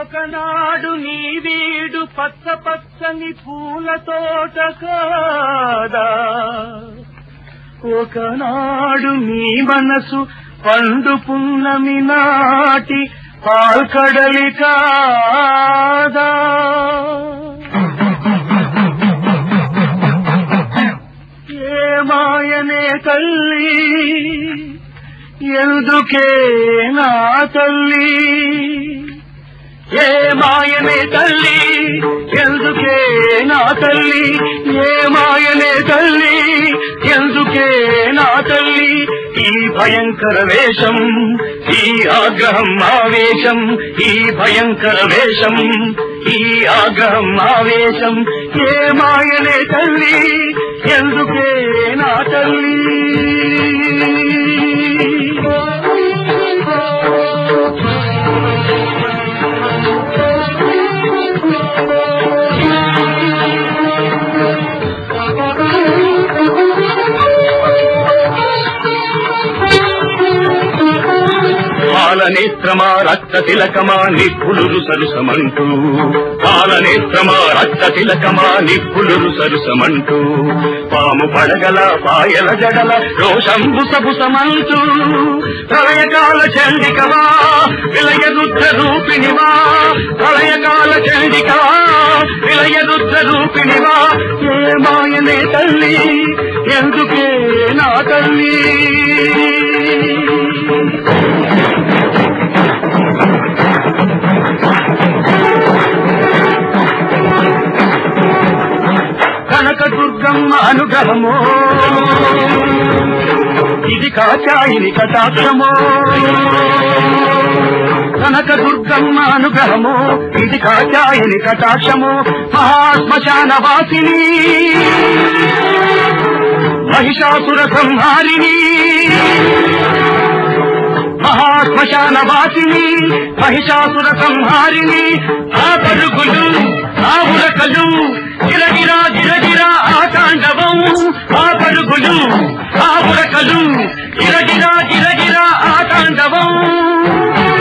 ఒకనాడు నీ వీడు పచ్చ పచ్చని పూల తోట కాదా ఒకనాడు నీ మనసు పండు పున్నమి నాటి పాల్కడలి కాదా ఏ మాయనే తల్లి ఎందుకే నా తల్లి ఏ మాయనే తల్లి ఎందుకే నా తల్లి ఏ మాయనే తల్లి ఎందుకే నా తల్లి ఈ భయంకర వేషం ఈ ఆగ్రహం ఆవేశం ఈ భయంకర వేషం ఈ ఆగ్రహం ఆవేశం ఏ మాయనే తల్లి ఎందుకే నా తల్లి పాలనేత్రమా రక్త తిలకమా నిప్పులురు సరుసమంటూ పాలనేత్రమా రక్త తిలకమా నిప్పులురు సరుసమంటూ పాము పడగల పాయల జడల రోషంబు సబుసమంటూ ప్రళయకాల చండికవా విలయ రుద్ర రూపిణివా ప్రళయకాల చండికవా విలయ రుద్ర రూపిణివా ఏ మాయనే తల్లి ఎందుకే నా తల్లి కనక దుర్గమ్మ అనుగ్రహమో ఇది కాచాయిని కటాక్షమో కనక దుర్గమ్మ అనుగ్రహమో ఇది కాచాయిని కటాక్షమో మహాశ్మశాన వాసిని మహిషాసుర సంహారిణి మహాశ్మశాన వాసిని మహిషాసుర సంహారిణి ఆ పరుగులు ఆ ఉరకలు గిరగిరా గిరగిరా ఆ తాండవం ఆ పరుగులు ఆ ఉరకలు గిరగిరా గిరగిరా ఆ తాండవం